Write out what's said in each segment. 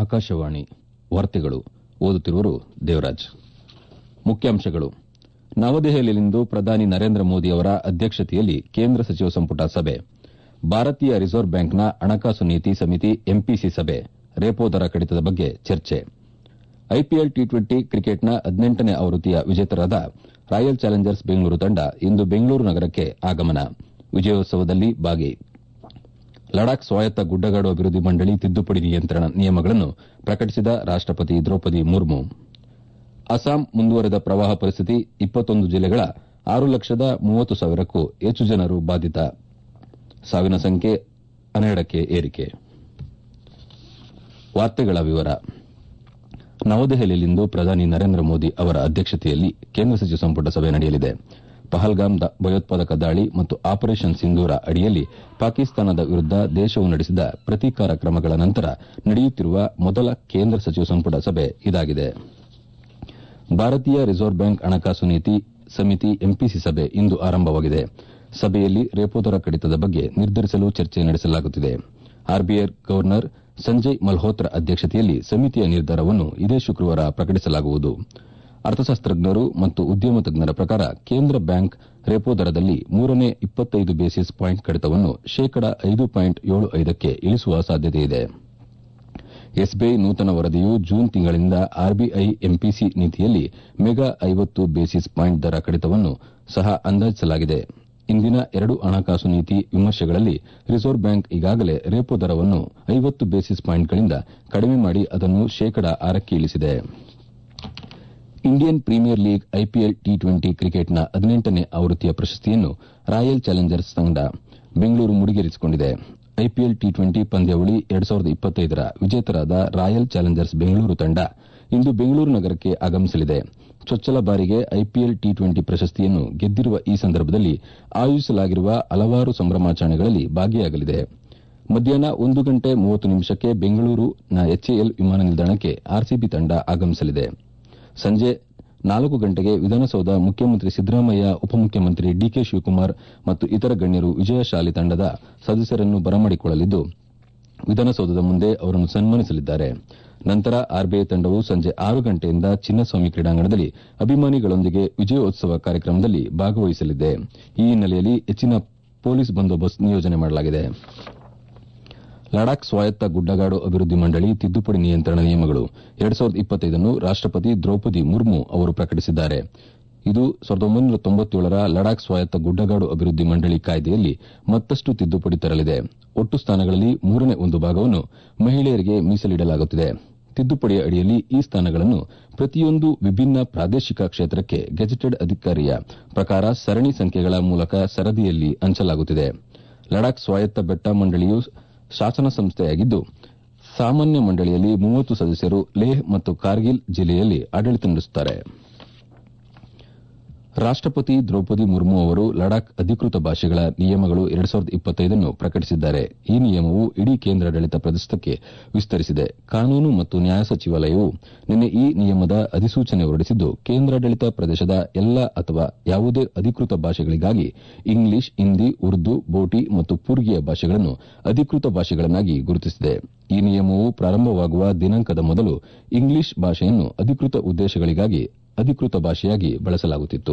ಆಕಾಶವಾಣಿ ವಾರ್ತೆಗಳು ಓದುತ್ತಿರುವರು ದೇವರಾಜ್ ಮುಖ್ಯಾಂಶಗಳು ನವದೆಹಲಿಯಲ್ಲಿಂದು ಪ್ರಧಾನಿ ನರೇಂದ್ರ ಮೋದಿ ಅವರ ಅಧ್ಯಕ್ಷತೆಯಲ್ಲಿ ಕೇಂದ್ರ ಸಚಿವ ಸಂಪುಟ ಸಭೆ ಭಾರತೀಯ ರಿಸರ್ವ್ ಬ್ಯಾಂಕ್ನ ಹಣಕಾಸು ನೀತಿ ಸಮಿತಿ ಎಂಪಿಸಿ ಸಭೆ ರೆಪೋ ದರ ಕಡಿತದ ಬಗ್ಗೆ ಚರ್ಚೆ ಐಪಿಎಲ್ ಟಿ ಟ್ವೆಂಟಿ ಕ್ರಿಕೆಟ್ನ ಹದಿನೆಂಟನೇ ಆವೃತ್ತಿಯ ವಿಜೇತರಾದ ರಾಯಲ್ ಚಾಲೆಂಜರ್ಸ್ ಬೆಂಗಳೂರು ತಂಡ ಇಂದು ಬೆಂಗಳೂರು ನಗರಕ್ಕೆ ಆಗಮನ ವಿಜಯೋತ್ಸವದಲ್ಲಿ ಭಾಗಿ ಲಡಾಖ್ ಸ್ವಾಯತ್ತ ಗುಡ್ಡಗಾಡು ಅಭಿವೃದ್ದಿ ಮಂಡಳಿ ತಿದ್ದುಪಡಿ ನಿಯಂತ್ರಣ ನಿಯಮಗಳನ್ನು ಪ್ರಕಟಿಸಿದ ರಾಷ್ಟಪತಿ ದ್ರೌಪದಿ ಮುರ್ಮು ಅಸ್ಸಾಂ ಮುಂದುವರೆದ ಪ್ರವಾಹ ಪರಿಸ್ಥಿತಿ ಇಪ್ಪತ್ತೊಂದು ಜಿಲ್ಲೆಗಳ ಆರು ಲಕ್ಷದ ಮೂವತ್ತು ಸಾವಿರಕ್ಕೂ ಹೆಚ್ಚು ಜನರು ಬಾಧಿತ ಸಾವಿನ ಸಂಖ್ಯೆ ಹನ್ನೆರಡಕ್ಕೆ ಏರಿಕೆ ವಾರ್ತೆಗಳ ವಿವರ ನವದೆಹಲಿಯಲ್ಲಿಂದು ಪ್ರಧಾನಿ ನರೇಂದ್ರ ಮೋದಿ ಅವರ ಅಧ್ಯಕ್ಷತೆಯಲ್ಲಿ ಕೇಂದ್ರ ಸಚಿವ ಸಂಪುಟ ಸಭೆ ನಡೆಯಲಿದೆ ಪಹಲ್ಗಾಮ್ ಭಯೋತ್ಪಾದಕ ದಾಳಿ ಮತ್ತು ಆಪರೇಷನ್ ಸಿಂಧೂರ ಅಡಿಯಲ್ಲಿ ಪಾಕಿಸ್ತಾನದ ವಿರುದ್ದ ದೇಶವು ನಡೆಸಿದ ಪ್ರತೀಕಾರ ಕ್ರಮಗಳ ನಂತರ ನಡೆಯುತ್ತಿರುವ ಮೊದಲ ಕೇಂದ್ರ ಸಚಿವ ಸಂಪುಟ ಸಭೆ ಇದಾಗಿದೆ ಭಾರತೀಯ ರಿಸರ್ವ್ ಬ್ಯಾಂಕ್ ಹಣಕಾಸು ನೀತಿ ಸಮಿತಿ ಎಂಪಿಸಿ ಸಭೆ ಇಂದು ಆರಂಭವಾಗಿದೆ ಸಭೆಯಲ್ಲಿ ರೆಪೋ ದರ ಕಡಿತದ ಬಗ್ಗೆ ನಿರ್ಧರಿಸಲು ಚರ್ಚೆ ನಡೆಸಲಾಗುತ್ತಿದೆ ಆರ್ಬಿಐ ಗವರ್ನರ್ ಸಂಜಯ್ ಮಲ್ಹೋತ್ರ ಅಧ್ಯಕ್ಷತೆಯಲ್ಲಿ ಸಮಿತಿಯ ನಿರ್ಧಾರವನ್ನು ಇದೇ ಶುಕ್ರವಾರ ಪ್ರಕಟಿಸಲಾಗುವುದು ಅರ್ಥಶಾಸ್ತ್ರಜ್ಞರು ಮತ್ತು ಉದ್ಯಮ ತಜ್ಞರ ಪ್ರಕಾರ ಕೇಂದ್ರ ಬ್ಯಾಂಕ್ ರೆಪೋ ದರದಲ್ಲಿ ಮೂರನೇ ಇಪ್ಪತ್ತೈದು ಬೇಸಿಸ್ ಪಾಯಿಂಟ್ ಕಡಿತವನ್ನು ಶೇಕಡ ಐದು ಪಾಯಿಂಟ್ ಏಳು ಐದಕ್ಕೆ ಇಳಿಸುವ ಸಾಧ್ಯತೆಯಿದೆ ಎಸ್ಬಿಐ ನೂತನ ವರದಿಯು ಜೂನ್ ತಿಂಗಳಿಂದ ಆರ್ಬಿಐ ಎಂಪಿಸಿ ನೀತಿಯಲ್ಲಿ ಮೆಗಾ ಐವತ್ತು ಬೇಸಿಸ್ ಪಾಯಿಂಟ್ ದರ ಕಡಿತವನ್ನು ಸಹ ಅಂದಾಜಿಸಲಾಗಿದೆ ಇಂದಿನ ಎರಡು ಹಣಕಾಸು ನೀತಿ ವಿಮರ್ಶೆಗಳಲ್ಲಿ ರಿಸರ್ವ್ ಬ್ಯಾಂಕ್ ಈಗಾಗಲೇ ರೆಪೋ ದರವನ್ನು ಐವತ್ತು ಬೇಸಿಸ್ ಪಾಯಿಂಟ್ಗಳಿಂದ ಕಡಿಮೆ ಮಾಡಿ ಅದನ್ನು ಶೇಕಡ ಆರಕ್ಕೆ ಇಳಿಸಿದೆ Indian premier league IPL T twenty ಕ್ರಿಕೆಟ್ನ ಹದಿನೆಂಟನೇ ಆವೃತ್ತಿಯ ಪ್ರಶಸ್ತಿಯನ್ನು ರಾಯಲ್ ಚಾಲೆಂಜರ್ಸ್ ತಂಡ ಬೆಂಗಳೂರು ಮುಡಿಗೇರಿಸಿಕೊಂಡಿದೆ ಐಪಿಎಲ್ ಟಿ ಟ್ವೆಂಟಿ ಪಂದ್ಯಾವಳಿ ಎರಡು ಸಾವಿರದ ಇಪ್ಪತ್ತೈದರ ವಿಜೇತರಾದ ರಾಯಲ್ ಚಾಲೆಂಜರ್ಸ್ ಬೆಂಗಳೂರು ತಂಡ ಇಂದು ಬೆಂಗಳೂರು ನಗರಕ್ಕೆ ಆಗಮಿಸಲಿದೆ ಚೊಚ್ಚಲ ಬಾರಿಗೆ ಐಪಿಎಲ್ ಟಿ ಟ್ವೆಂಟಿ ಪ್ರಶಸ್ತಿಯನ್ನು ಗೆದ್ದಿರುವ ಈ ಸಂದರ್ಭದಲ್ಲಿ ಆಯೋಜಿಸಲಾಗಿರುವ ಹಲವಾರು ಸಂಭ್ರಮಾಚರಣೆಗಳಲ್ಲಿ ಭಾಗಿಯಾಗಲಿದೆ ಮಧ್ಯಾಹ್ನ ಒಂದು ಗಂಟೆ ಮೂವತ್ತು ನಿಮಿಷಕ್ಕೆ ಬೆಂಗಳೂರಿನ ಎಚ್ಎಎಲ್ ವಿಮಾನ ನಿಲ್ದಾಣಕ್ಕೆ ಆರ್ಸಿಬಿ ತಂಡ ಆಗಮಿಸಲಿದೆ ಸಂಜೆ ನಾಲ್ಕು ಗಂಟೆಗೆ ವಿಧಾನಸೌಧ ಮುಖ್ಯಮಂತ್ರಿ ಸಿದ್ದರಾಮಯ್ಯ ಉಪಮುಖ್ಯಮಂತ್ರಿ ಡಿಕೆ ಶಿವಕುಮಾರ್ ಮತ್ತು ಇತರ ಗಣ್ಯರು ವಿಜಯಶಾಲಿ ತಂಡದ ಸದಸ್ಯರನ್ನು ಬರಮಾಡಿಕೊಳ್ಳಲಿದ್ದು ವಿಧಾನಸೌಧದ ಮುಂದೆ ಅವರನ್ನು ಸನ್ಮಾನಿಸಲಿದ್ದಾರೆ ನಂತರ ಆರ್ಬಿಐ ತಂಡವು ಸಂಜೆ ಆರು ಗಂಟೆಯಿಂದ ಚಿನ್ನಸ್ವಾಮಿ ಕ್ರೀಡಾಂಗಣದಲ್ಲಿ ಅಭಿಮಾನಿಗಳೊಂದಿಗೆ ವಿಜಯೋತ್ಸವ ಕಾರ್ಯಕ್ರಮದಲ್ಲಿ ಭಾಗವಹಿಸಲಿದೆ ಈ ಹಿನ್ನೆಲೆಯಲ್ಲಿ ಹೆಚ್ಚಿನ ಪೊಲೀಸ್ ಬಂದೋಬಸ್ತ್ ನಿಯೋಜನೆ ಮಾಡಲಾಗಿದೆ ಲಡಾಖ್ ಸ್ವಾಯತ್ತ ಗುಡ್ಡಗಾಡು ಅಭಿವೃದ್ದಿ ಮಂಡಳಿ ತಿದ್ದುಪಡಿ ನಿಯಂತ್ರಣ ನಿಯಮಗಳು ಎರಡು ಸಾವಿರದ ಇಪ್ಪತ್ತೈದನ್ನು ರಾಷ್ಟಪತಿ ದ್ರೌಪದಿ ಮುರ್ಮು ಅವರು ಪ್ರಕಟಿಸಿದ್ದಾರೆ ಇದು ಸಾವಿರದ ಒಂಬೈನೂರ ತೊಂಬತ್ತೇಳರ ಲಡಾಖ್ ಸ್ವಾಯತ್ತ ಗುಡ್ಡಗಾಡು ಅಭಿವೃದ್ದಿ ಮಂಡಳಿ ಕಾಯ್ದೆಯಲ್ಲಿ ಮತ್ತಷ್ಟು ತಿದ್ದುಪಡಿ ತರಲಿದೆ ಒಟ್ಟು ಸ್ಥಾನಗಳಲ್ಲಿ ಮೂರನೇ ಒಂದು ಭಾಗವನ್ನು ಮಹಿಳೆಯರಿಗೆ ಮೀಸಲಿಡಲಾಗುತ್ತಿದೆ ತಿದ್ದುಪಡಿಯ ಅಡಿಯಲ್ಲಿ ಈ ಸ್ಥಾನಗಳನ್ನು ಪ್ರತಿಯೊಂದು ವಿಭಿನ್ನ ಪ್ರಾದೇಶಿಕ ಕ್ಷೇತ್ರಕ್ಕೆ ಗೆಜೆಟೆಡ್ ಅಧಿಕಾರಿಯ ಪ್ರಕಾರ ಸರಣಿ ಸಂಖ್ಯೆಗಳ ಮೂಲಕ ಸರದಿಯಲ್ಲಿ ಹಂಚಲಾಗುತ್ತಿದೆ ಲಡಾಖ್ ಸ್ವಾಯತ್ತ ಬೆಟ್ಟ ಮಂಡಳಿಯು ಶಾಸನ ಸಂಸ್ಥೆಯಾಗಿದ್ದು ಸಾಮಾನ್ಯ ಮಂಡಳಿಯಲ್ಲಿ ಮೂವತ್ತು ಸದಸ್ಯರು ಲೇಹ್ ಮತ್ತು ಕಾರ್ಗಿಲ್ ಜಿಲ್ಲೆಯಲ್ಲಿ ಆಡಳಿತ ನಡೆಸುತ್ತಾರೆ ರಾಷ್ಟಪತಿ ದ್ರೌಪದಿ ಮುರ್ಮು ಅವರು ಲಡಾಖ್ ಅಧಿಕೃತ ಭಾಷೆಗಳ ನಿಯಮಗಳು ಎರಡು ಸಾವಿರದ ಇಪ್ಪತ್ತೈದನ್ನು ಪ್ರಕಟಿಸಿದ್ದಾರೆ ಈ ನಿಯಮವು ಇಡೀ ಕೇಂದ್ರಾಡಳಿತ ಪ್ರದೇಶಕ್ಕೆ ವಿಸ್ತರಿಸಿದೆ ಕಾನೂನು ಮತ್ತು ನ್ಯಾಯ ಸಚಿವಾಲಯವು ನಿನ್ನೆ ಈ ನಿಯಮದ ಅಧಿಸೂಚನೆ ಹೊರಡಿಸಿದ್ದು ಕೇಂದ್ರಾಡಳಿತ ಪ್ರದೇಶದ ಎಲ್ಲ ಅಥವಾ ಯಾವುದೇ ಅಧಿಕೃತ ಭಾಷೆಗಳಿಗಾಗಿ ಇಂಗ್ಲಿಷ್ ಹಿಂದಿ ಉರ್ದು ಬೋಟಿ ಮತ್ತು ಪೂರ್ಗಿಯ ಭಾಷೆಗಳನ್ನು ಅಧಿಕೃತ ಭಾಷೆಗಳನ್ನಾಗಿ ಗುರುತಿಸಿದೆ ಈ ನಿಯಮವು ಪ್ರಾರಂಭವಾಗುವ ದಿನಾಂಕದ ಮೊದಲು ಇಂಗ್ಲಿಷ್ ಭಾಷೆಯನ್ನು ಅಧಿಕೃತ ಉದ್ದೇಶಗಳಿಗಾಗಿ ಅಧಿಕೃತ ಭಾಷೆಯಾಗಿ ಬಳಸಲಾಗುತ್ತಿತ್ತು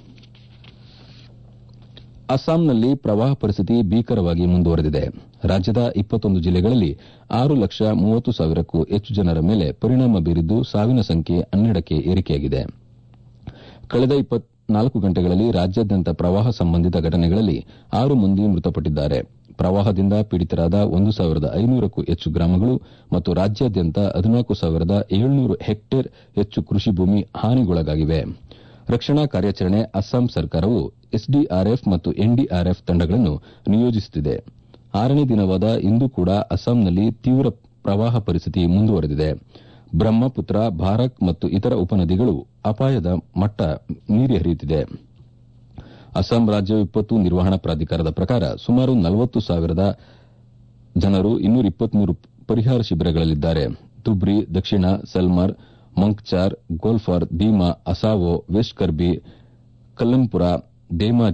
ಅಸ್ಸಾಂನಲ್ಲಿ ಪ್ರವಾಹ ಪರಿಸ್ಥಿತಿ ಭೀಕರವಾಗಿ ಮುಂದುವರೆದಿದೆ ರಾಜ್ಯದ ಇಪ್ಪತ್ತೊಂದು ಜಿಲ್ಲೆಗಳಲ್ಲಿ ಆರು ಲಕ್ಷ ಮೂವತ್ತು ಸಾವಿರಕ್ಕೂ ಹೆಚ್ಚು ಜನರ ಮೇಲೆ ಪರಿಣಾಮ ಬೀರಿದ್ದು ಸಾವಿನ ಸಂಖ್ಯೆ ಹನ್ನೆರಡಕ್ಕೆ ಏರಿಕೆಯಾಗಿದೆ ಕಳೆದ ನಾಲ್ಕು ಗಂಟೆಗಳಲ್ಲಿ ರಾಜ್ಯಾದ್ಯಂತ ಪ್ರವಾಹ ಸಂಬಂಧಿತ ಘಟನೆಗಳಲ್ಲಿ ಆರು ಮಂದಿ ಮೃತಪಟ್ಟಿದ್ದಾರೆ ಪ್ರವಾಹದಿಂದ ಪೀಡಿತರಾದ ಒಂದು ಸಾವಿರದ ಐನೂರಕ್ಕೂ ಹೆಚ್ಚು ಗ್ರಾಮಗಳು ಮತ್ತು ರಾಜ್ಯಾದ್ಯಂತ ಹದಿನಾಲ್ಕು ಸಾವಿರದ ಏಳ್ನೂರು ಹೆಕ್ಟೇರ್ ಹೆಚ್ಚು ಕೃಷಿ ಭೂಮಿ ಹಾನಿಗೊಳಗಾಗಿವೆ ರಕ್ಷಣಾ ಕಾರ್ಯಾಚರಣೆ ಅಸ್ಸಾಂ ಸರ್ಕಾರವು ಎಸ್ಡಿಆರ್ಎಫ್ ಮತ್ತು ಎನ್ಡಿಆರ್ಎಫ್ ತಂಡಗಳನ್ನು ನಿಯೋಜಿಸುತ್ತಿದೆ ಆರನೇ ದಿನವಾದ ಇಂದು ಕೂಡ ಅಸ್ಸಾಂನಲ್ಲಿ ತೀವ್ರ ಪ್ರವಾಹ ಪರಿಸ್ಥಿತಿ ಮುಂದುವರೆದಿದೆ ಬ್ರಹ್ಮಪುತ್ರ ಭಾರಕ್ ಮತ್ತು ಇತರ ಉಪನದಿಗಳು ಅಪಾಯದ ಮಟ್ಟ ಮೀರಿ ಹರಿಯುತ್ತಿದೆ ಅಸ್ಸಾಂ ರಾಜ್ಯ ವಿಪತ್ತು ನಿರ್ವಹಣಾ ಪ್ರಾಧಿಕಾರದ ಪ್ರಕಾರ ಸುಮಾರು ನಲವತ್ತು ಸಾವಿರದ ಜನರು ಇನ್ನೂರ ಇಪ್ಪತ್ಮೂರು ಪರಿಹಾರ ಶಿಬಿರಗಳಲ್ಲಿದ್ದಾರೆ ಧುಬ್ರಿ ದಕ್ಷಿಣ ಸಲ್ಮರ್ ಮಂಕ್ಚಾರ್ ಗೋಲ್ಫರ್ ದೀಮಾ ಅಸಾವೋ ವೆಸ್ಟ್ ಕರ್ಬಿ ಕಲ್ಲಂಪುರ ದೇಮಾಜಿ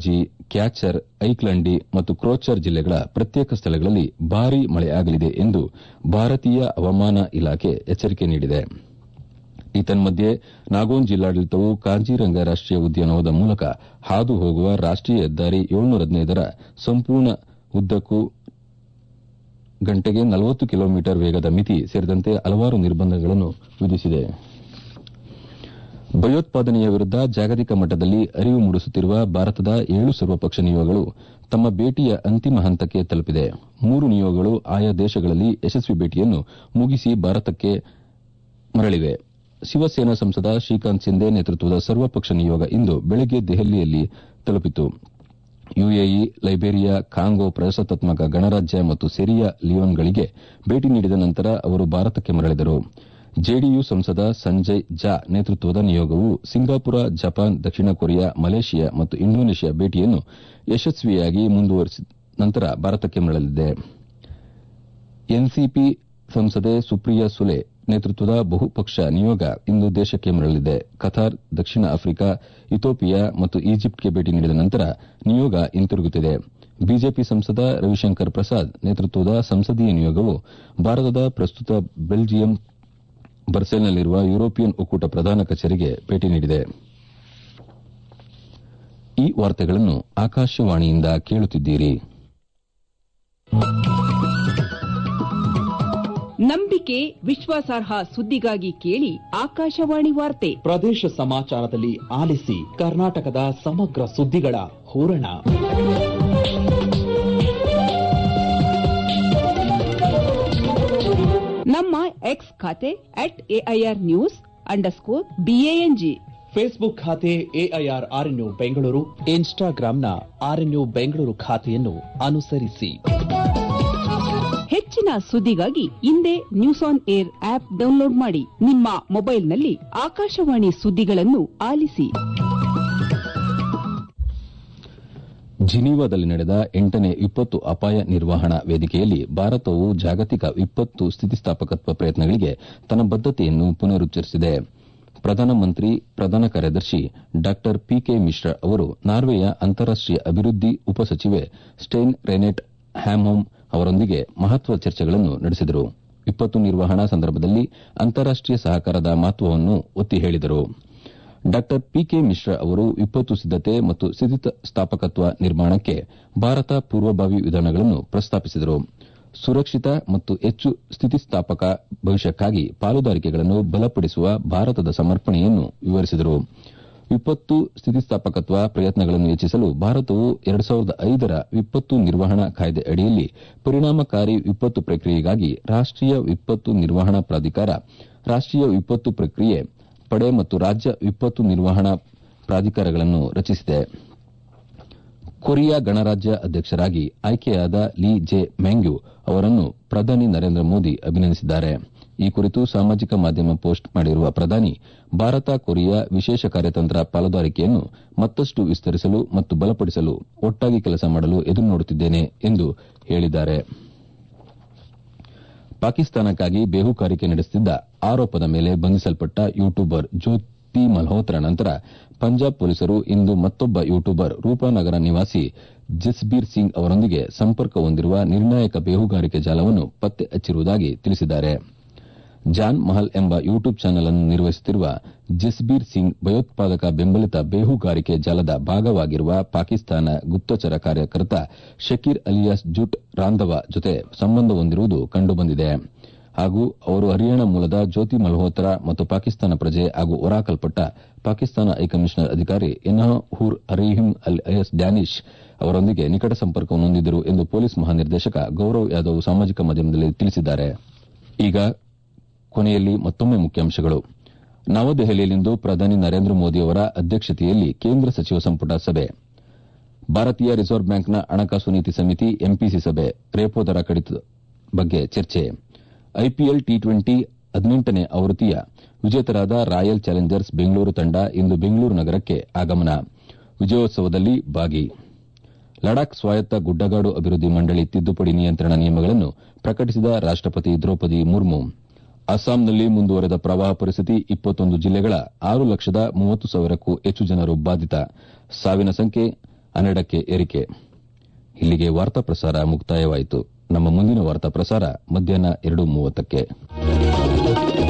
ಕ್ಯಾಚರ್ ಐಕ್ಲಂಡಿ ಮತ್ತು ಕ್ರೋಚರ್ ಜಿಲ್ಲೆಗಳ ಪ್ರತ್ಯೇಕ ಸ್ಥಳಗಳಲ್ಲಿ ಭಾರೀ ಮಳೆಯಾಗಲಿದೆ ಎಂದು ಭಾರತೀಯ ಹವಾಮಾನ ಇಲಾಖೆ ಎಚ್ಚರಿಕೆ ನೀಡಿದೆ ಏತನ್ಮಧ್ಯೆ ನಾಗೋನ್ ಜಿಲ್ಲಾಡಳಿತವು ಕಾಂಜಿರಂಗ ರಾಷ್ಟೀಯ ಉದ್ಯಾನವನದ ಮೂಲಕ ಹಾದು ಹೋಗುವ ರಾಷ್ಟೀಯ ಹೆದ್ದಾರಿ ರ ಸಂಪೂರ್ಣ ಉದ್ದಕ್ಕೂ ಗಂಟೆಗೆ ನಲವತ್ತು ಕಿಲೋಮೀಟರ್ ವೇಗದ ಮಿತಿ ಸೇರಿದಂತೆ ಹಲವಾರು ನಿರ್ಬಂಧಗಳನ್ನು ವಿಧಿಸಿದೆ ಭಯೋತ್ಪಾದನೆಯ ವಿರುದ್ದ ಜಾಗತಿಕ ಮಟ್ಟದಲ್ಲಿ ಅರಿವು ಮೂಡಿಸುತ್ತಿರುವ ಭಾರತದ ಏಳು ಸರ್ವಪಕ್ಷ ನಿಯೋಗಗಳು ತಮ್ಮ ಭೇಟಿಯ ಅಂತಿಮ ಹಂತಕ್ಕೆ ತಲುಪಿದೆ ಮೂರು ನಿಯೋಗಗಳು ಆಯಾ ದೇಶಗಳಲ್ಲಿ ಯಶಸ್ವಿ ಭೇಟಿಯನ್ನು ಮುಗಿಸಿ ಭಾರತಕ್ಕೆ ಮರಳಿವೆ ಶಿವಸೇನಾ ಸಂಸದ ಶ್ರೀಕಾಂತ್ ಶಿಂದೆ ನೇತೃತ್ವದ ಸರ್ವಪಕ್ಷ ನಿಯೋಗ ಇಂದು ಬೆಳಗ್ಗೆ ದೆಹಲಿಯಲ್ಲಿ ತಲುಪಿತು ಯುಎಇ ಲೈಬೇರಿಯಾ ಕಾಂಗೋ ಪ್ರಜಾಸತ್ತಾತ್ಮಕ ಗಣರಾಜ್ಯ ಮತ್ತು ಸಿರಿಯಾ ಲಿಯೋನ್ಗಳಿಗೆ ಭೇಟಿ ನೀಡಿದ ನಂತರ ಅವರು ಭಾರತಕ್ಕೆ ಮರಳಿದರು ಜೆಡಿಯು ಸಂಸದ ಸಂಜಯ್ ಝಾ ನೇತೃತ್ವದ ನಿಯೋಗವು ಸಿಂಗಾಪುರ ಜಪಾನ್ ದಕ್ಷಿಣ ಕೊರಿಯಾ ಮಲೇಷಿಯಾ ಮತ್ತು ಇಂಡೋನೇಷ್ಯಾ ಭೇಟಿಯನ್ನು ಯಶಸ್ವಿಯಾಗಿ ಮುಂದುವರೆಸಿದ ನಂತರ ಭಾರತಕ್ಕೆ ಮರಳಲಿದೆ ಎನ್ಸಿಪಿ ಸಂಸದೆ ಸುಪ್ರಿಯಾ ಸುಲೆ ನೇತೃತ್ವದ ಬಹುಪಕ್ಷ ನಿಯೋಗ ಇಂದು ದೇಶಕ್ಕೆ ಮರಳಲಿದೆ ಕತಾರ್ ದಕ್ಷಿಣ ಆಫ್ರಿಕಾ ಇಥೋಪಿಯಾ ಮತ್ತು ಈಜಿಪ್ಟ್ಗೆ ಭೇಟಿ ನೀಡಿದ ನಂತರ ನಿಯೋಗ ಹಿಂತಿರುಗುತ್ತಿದೆ ಬಿಜೆಪಿ ಸಂಸದ ರವಿಶಂಕರ್ ಪ್ರಸಾದ್ ನೇತೃತ್ವದ ಸಂಸದೀಯ ನಿಯೋಗವು ಭಾರತದ ಪ್ರಸ್ತುತ ಬೆಲ್ಜಿಯಂ ಬರ್ಸೆಲ್ನಲ್ಲಿರುವ ಯುರೋಪಿಯನ್ ಒಕ್ಕೂಟ ಪ್ರಧಾನ ಕಚೇರಿಗೆ ಭೇಟಿ ನೀಡಿದೆ ಈ ವಾರ್ತೆಗಳನ್ನು ಆಕಾಶವಾಣಿಯಿಂದ ಕೇಳುತ್ತಿದ್ದೀರಿ ನಂಬಿಕೆ ವಿಶ್ವಾಸಾರ್ಹ ಸುದ್ದಿಗಾಗಿ ಕೇಳಿ ಆಕಾಶವಾಣಿ ವಾರ್ತೆ ಪ್ರದೇಶ ಸಮಾಚಾರದಲ್ಲಿ ಆಲಿಸಿ ಕರ್ನಾಟಕದ ಸಮಗ್ರ ಸುದ್ದಿಗಳ ಹೂರಣ ನಮ್ಮ ಎಕ್ಸ್ ಖಾತೆ at AIR news underscore BANG Facebook ಖಾತೆ ಎಐಆರ್ ಆರ್ಎನ್ಯು ಬೆಂಗಳೂರು ಇನ್ಸ್ಟಾಗ್ರಾಂನ ಆರ್ಎನ್ಯು ಬೆಂಗಳೂರು ಖಾತೆಯನ್ನು ಅನುಸರಿಸಿ ಹೆಚ್ಚಿನ ಸುದ್ದಿಗಾಗಿ ಹಿಂದೆ news on air app download ಮಾಡಿ ನಿಮ್ಮ ಮೊಬೈಲ್ನಲ್ಲಿ ಆಕಾಶವಾಣಿ ಸುದ್ದಿಗಳನ್ನು ಆಲಿಸಿ ಜಿನೀವಾದಲ್ಲಿ ನಡೆದ ಎಂಟನೇ ವಿಪತ್ತು ಅಪಾಯ ನಿರ್ವಹಣಾ ವೇದಿಕೆಯಲ್ಲಿ ಭಾರತವು ಜಾಗತಿಕ ವಿಪತ್ತು ಸ್ಥಿತಿಸ್ಥಾಪಕತ್ವ ಪ್ರಯತ್ನಗಳಿಗೆ ತನ್ನ ಬದ್ದತೆಯನ್ನು ಪುನರುಚ್ಚರಿಸಿದೆ ಪ್ರಧಾನಮಂತ್ರಿ ಪ್ರಧಾನ ಕಾರ್ಯದರ್ಶಿ ಡಾ ಪಿಕೆ ಮಿಶ್ರಾ ಅವರು ನಾರ್ವೆಯ ಅಂತಾರಾಷ್ಟೀಯ ಅಭಿವೃದ್ಧಿ ಉಪಸಚಿವೆ ಸ್ಟೈನ್ ರೆನೆಟ್ ಹ್ಯಾಮ್ಹೋಮ್ ಅವರೊಂದಿಗೆ ಮಹತ್ವದ ಚರ್ಚೆಗಳನ್ನು ನಡೆಸಿದರು ವಿಪತ್ತು ನಿರ್ವಹಣಾ ಸಂದರ್ಭದಲ್ಲಿ ಅಂತಾರಾಷ್ಟೀಯ ಸಹಕಾರದ ಮಹತ್ವವನ್ನು ಒತ್ತಿ ಹೇಳಿದರು ಡಾ ಪಿಕೆ ಮಿಶ್ರಾ ಅವರು ವಿಪತ್ತು ಸಿದ್ದತೆ ಮತ್ತು ಸ್ಥಿತಿಸ್ಥಾಪಕತ್ವ ನಿರ್ಮಾಣಕ್ಕೆ ಭಾರತ ಪೂರ್ವಭಾವಿ ವಿಧಾನಗಳನ್ನು ಪ್ರಸ್ತಾಪಿಸಿದರು ಸುರಕ್ಷಿತ ಮತ್ತು ಹೆಚ್ಚು ಸ್ಥಿತಿಸ್ಥಾಪಕ ಭವಿಷ್ಯಕ್ಕಾಗಿ ಪಾಲುದಾರಿಕೆಗಳನ್ನು ಬಲಪಡಿಸುವ ಭಾರತದ ಸಮರ್ಪಣೆಯನ್ನು ವಿವರಿಸಿದರು ವಿಪತ್ತು ಸ್ಥಿತಿಸ್ಥಾಪಕತ್ವ ಪ್ರಯತ್ನಗಳನ್ನು ಹೆಚ್ಚಿಸಲು ಭಾರತವು ಎರಡು ಸಾವಿರದ ಐದರ ವಿಪತ್ತು ನಿರ್ವಹಣಾ ಕಾಯ್ದೆ ಅಡಿಯಲ್ಲಿ ಪರಿಣಾಮಕಾರಿ ವಿಪತ್ತು ಪ್ರಕ್ರಿಯೆಗಾಗಿ ರಾಷ್ಟೀಯ ವಿಪತ್ತು ನಿರ್ವಹಣಾ ಪ್ರಾಧಿಕಾರ ರಾಷ್ಟೀಯ ವಿಪತ್ತು ಪ್ರಕ್ರಿಯೆ ಪಡೆ ಮತ್ತು ರಾಜ್ಯ ವಿಪತ್ತು ನಿರ್ವಹಣಾ ಪ್ರಾಧಿಕಾರಗಳನ್ನು ರಚಿಸಿದೆ ಕೊರಿಯಾ ಗಣರಾಜ್ಯ ಅಧ್ಯಕ್ಷರಾಗಿ ಆಯ್ಕೆಯಾದ ಲೀ ಜೆ ಮ್ಯಾಂಗ್ಯು ಅವರನ್ನು ಪ್ರಧಾನಿ ನರೇಂದ್ರ ಮೋದಿ ಅಭಿನಂದಿಸಿದ್ದಾರೆ ಈ ಕುರಿತು ಸಾಮಾಜಿಕ ಮಾಧ್ಯಮ ಪೋಸ್ಟ್ ಮಾಡಿರುವ ಪ್ರಧಾನಿ ಭಾರತ ಕೊರಿಯಾ ವಿಶೇಷ ಕಾರ್ಯತಂತ್ರ ಪಾಲುದಾರಿಕೆಯನ್ನು ಮತ್ತಷ್ಟು ವಿಸ್ತರಿಸಲು ಮತ್ತು ಬಲಪಡಿಸಲು ಒಟ್ಟಾಗಿ ಕೆಲಸ ಮಾಡಲು ಎದುರು ನೋಡುತ್ತಿದ್ದೇನೆ ಎಂದು ಹೇಳಿದ್ದಾರೆ ಪಾಕಿಸ್ತಾನಕ್ಕಾಗಿ ಬೇಹುಗಾರಿಕೆ ನಡೆಸುತ್ತಿದ್ದ ಆರೋಪದ ಮೇಲೆ ಬಂಧಿಸಲ್ಪಟ್ಟ ಯೂಟ್ಯೂಬರ್ ಜ್ಯೋತಿ ಮಲ್ಹೋತ್ರಾ ನಂತರ ಪಂಜಾಬ್ ಪೊಲೀಸರು ಇಂದು ಮತ್ತೊಬ್ಬ ಯೂಟ್ಯೂಬರ್ ರೂಪಾನಗರ ನಿವಾಸಿ ಜಸ್ಬೀರ್ ಸಿಂಗ್ ಅವರೊಂದಿಗೆ ಸಂಪರ್ಕ ಹೊಂದಿರುವ ನಿರ್ಣಾಯಕ ಬೇಹುಗಾರಿಕೆ ಜಾಲವನ್ನು ಪತ್ತೆ ಹಚ್ಚಿರುವುದಾಗಿ ತಿಳಿಸಿದ್ದಾರೆ ಜಾನ್ ಮಹಲ್ ಎಂಬ ಯೂಟ್ಯೂಬ್ ಚಾನೆಲ್ ಅನ್ನು ನಿರ್ವಹಿಸುತ್ತಿರುವ ಜಸ್ಬೀರ್ ಸಿಂಗ್ ಭಯೋತ್ಪಾದಕ ಬೆಂಬಲಿತ ಬೇಹುಗಾರಿಕೆ ಜಾಲದ ಭಾಗವಾಗಿರುವ ಪಾಕಿಸ್ತಾನ ಗುಪ್ತಚರ ಕಾರ್ಯಕರ್ತ ಶಕೀರ್ ಅಲಿಯಾಸ್ ಜುಟ್ ರಾಂಧವ ಜೊತೆ ಸಂಬಂಧ ಹೊಂದಿರುವುದು ಕಂಡುಬಂದಿದೆ ಹಾಗೂ ಅವರು ಹರಿಯಾಣ ಮೂಲದ ಜ್ಯೋತಿ ಮಲ್ಹೋತ್ರಾ ಮತ್ತು ಪಾಕಿಸ್ತಾನ ಪ್ರಜೆ ಹಾಗೂ ಹೊರಾಕಲ್ಪಟ್ಟ ಪಾಕಿಸ್ತಾನ ಹೈಕಮಿಷನರ್ ಅಧಿಕಾರಿ ಎನಾಹೂರ್ ಅರೀಹಿಂ ಅಲಿಯಾಸ್ ಡ್ಯಾನಿಶ್ ಅವರೊಂದಿಗೆ ನಿಕಟ ಸಂಪರ್ಕವನ್ನು ಹೊಂದಿದ್ದರು ಎಂದು ಪೊಲೀಸ್ ಮಹಾನಿರ್ದೇಶಕ ಗೌರವ್ ಯಾದವ್ ಸಾಮಾಜಿಕ ಮಾಧ್ಯಮದಲ್ಲಿ ತಿಳಿಸಿದ್ದಾರೆ ಈಗ ಕೊನೆಯಲ್ಲಿ ಮತ್ತೊಮ್ಮೆ ಮುಖ್ಯಾಂಶಗಳು ನವದೆಹಲಿಯಲ್ಲಿಂದು ಪ್ರಧಾನಿ ನರೇಂದ್ರ ಮೋದಿ ಅವರ ಅಧ್ಯಕ್ಷತೆಯಲ್ಲಿ ಕೇಂದ್ರ ಸಚಿವ ಸಂಪುಟ ಸಭೆ ಭಾರತೀಯ ರಿಸರ್ವ್ ಬ್ಯಾಂಕ್ನ ಹಣಕಾಸು ನೀತಿ ಸಮಿತಿ ಎಂಪಿಸಿ ಸಭೆ ರೇಪೋ ದರ ಕಡಿತ ಬಗ್ಗೆ ಚರ್ಚೆ ಐಪಿಎಲ್ ಟಿ ಟ್ವೆಂಟಿ ಹದಿನೆಂಟನೇ ಆವೃತ್ತಿಯ ವಿಜೇತರಾದ ರಾಯಲ್ ಚಾಲೆಂಜರ್ಸ್ ಬೆಂಗಳೂರು ತಂಡ ಇಂದು ಬೆಂಗಳೂರು ನಗರಕ್ಕೆ ಆಗಮನ ವಿಜಯೋತ್ಸವದಲ್ಲಿ ಭಾಗಿ ಲಡಾಖ್ ಸ್ವಾಯತ್ತ ಗುಡ್ಡಗಾಡು ಅಭಿವೃದ್ಧಿ ಮಂಡಳಿ ತಿದ್ದುಪಡಿ ನಿಯಂತ್ರಣ ನಿಯಮಗಳನ್ನು ಪ್ರಕಟಿಸಿದ ರಾಷ್ಟಪತಿ ದ್ರೌಪದಿ ಮುರ್ಮು ಅಸ್ಸಾಂನಲ್ಲಿ ಮುಂದುವರೆದ ಪ್ರವಾಹ ಪರಿಸ್ಥಿತಿ ಇಪ್ಪತ್ತೊಂದು ಜಿಲ್ಲೆಗಳ ಆರು ಲಕ್ಷದ ಮೂವತ್ತು ಸಾವಿರಕ್ಕೂ ಹೆಚ್ಚು ಜನರು ಬಾಧಿತ ಸಾವಿನ ಸಂಖ್ಯೆ ಹನ್ನೆರಡಕ್ಕೆ ಏರಿಕೆ ಇಲ್ಲಿಗೆ ವಾರ್ತಾ ಪ್ರಸಾರ ಮುಕ್ತಾಯವಾಯಿತು ನಮ್ಮ ಮುಂದಿನ ವಾರ್ತಾ ಪ್ರಸಾರ ಮಧ್ಯಾಹ್ನ ಎರಡು ಮೂವತ್ತಕ್ಕೆ